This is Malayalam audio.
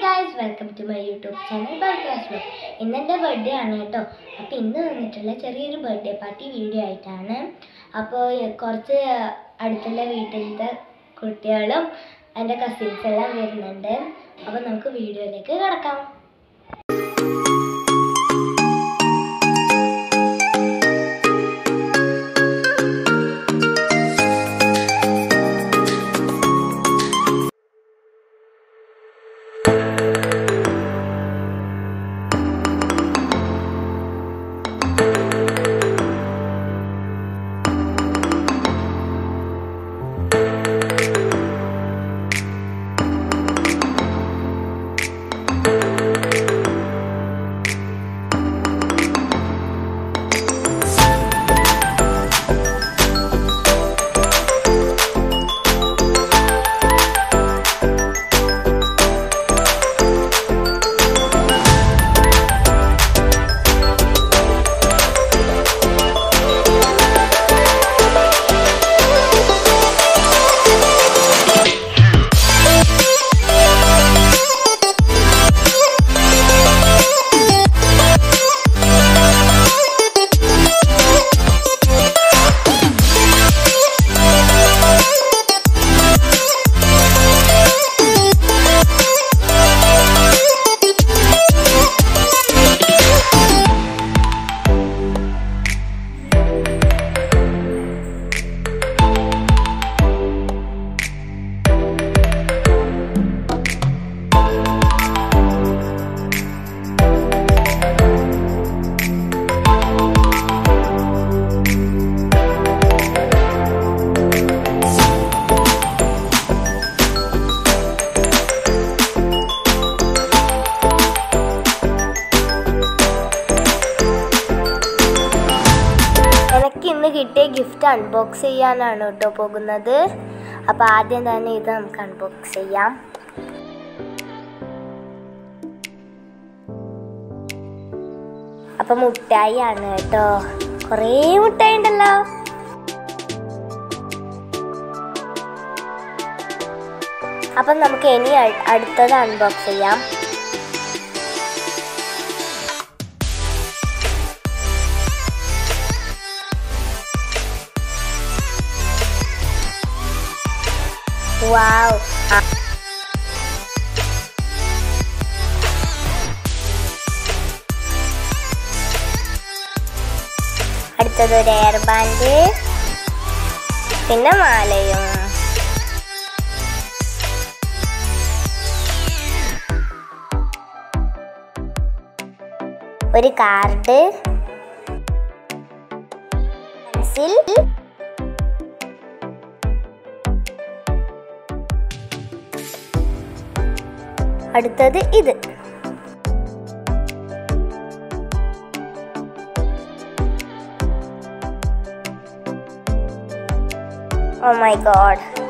guys welcome to my YouTube channel ബർഗ്രാസ് വ്ലോഗ് ഇന്ന് എൻ്റെ ബർത്ത്ഡേ ആണ് കേട്ടോ അപ്പോൾ ഇന്ന് വന്നിട്ടുള്ള ചെറിയൊരു ബർത്ത്ഡേ പാർട്ടി വീഡിയോ ആയിട്ടാണ് അപ്പോൾ കുറച്ച് അടുത്തുള്ള വീട്ടിലത്തെ കുട്ടികളും എൻ്റെ കസിൻസ് എല്ലാം വരുന്നുണ്ട് അപ്പോൾ നമുക്ക് വീഡിയോയിലേക്ക് കിടക്കാം എനിക്ക് ഇന്ന് കിട്ടിയ ഗിഫ്റ്റ് അൺബോക്സ് ചെയ്യാനാണ് കേട്ടോ പോകുന്നത് അപ്പോൾ ആദ്യം തന്നെ ഇത് നമുക്ക് അൺബോക്സ് ചെയ്യാം അപ്പം മുട്ടായി ആണ് കേട്ടോ കുറേ മുട്ടായി ഉണ്ടല്ലോ അപ്പം നമുക്ക് ഇനി അ- അടുത്തത് അൺബോക്സ് ചെയ്യാം വാവ് അടുത്തത് ഒരു എയർ ബാൻഡ് പിന്നെ മാലയും ഒരു കാർഡ് പെൻസിൽ അടുത്തത് ഇത് ഓ മൈ ഗോഡ്